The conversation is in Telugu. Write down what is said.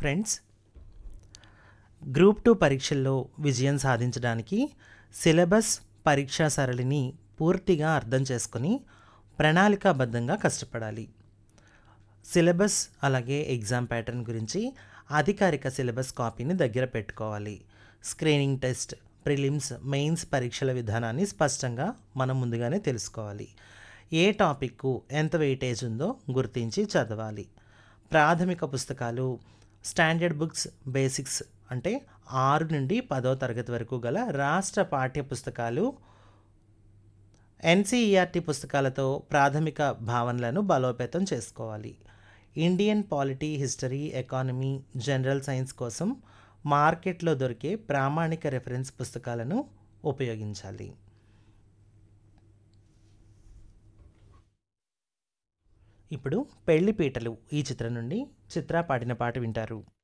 ఫ్రెండ్స్ గ్రూప్ టూ పరీక్షల్లో విజయం సాధించడానికి సిలబస్ పరీక్షా సరళిని పూర్తిగా అర్థం చేసుకొని ప్రణాళికాబద్ధంగా కష్టపడాలి సిలబస్ అలాగే ఎగ్జామ్ ప్యాటర్న్ గురించి అధికారిక సిలబస్ కాపీని దగ్గర పెట్టుకోవాలి స్క్రీనింగ్ టెస్ట్ ప్రిలిమ్స్ మెయిన్స్ పరీక్షల విధానాన్ని స్పష్టంగా మనం ముందుగానే తెలుసుకోవాలి ఏ టాపిక్కు ఎంత వెయిటేజ్ ఉందో గుర్తించి చదవాలి ప్రాథమిక పుస్తకాలు స్టాండర్డ్ బుక్స్ బేసిక్స్ అంటే ఆరు నుండి పదో తరగతి వరకు గల రాష్ట్ర పాఠ్య పుస్తకాలు ఎన్సీఈఆర్టీ పుస్తకాలతో ప్రాథమిక భావనలను బలోపేతం చేసుకోవాలి Indian polity history economy general science కోసం మార్కెట్లో దొరికే ప్రామాణిక రెఫరెన్స్ పుస్తకాలను ఉపయోగించాలి ఇప్పుడు పెళ్లిపీటలు ఈ చిత్రం నుండి చిత్ర పాడిన పాట వింటారు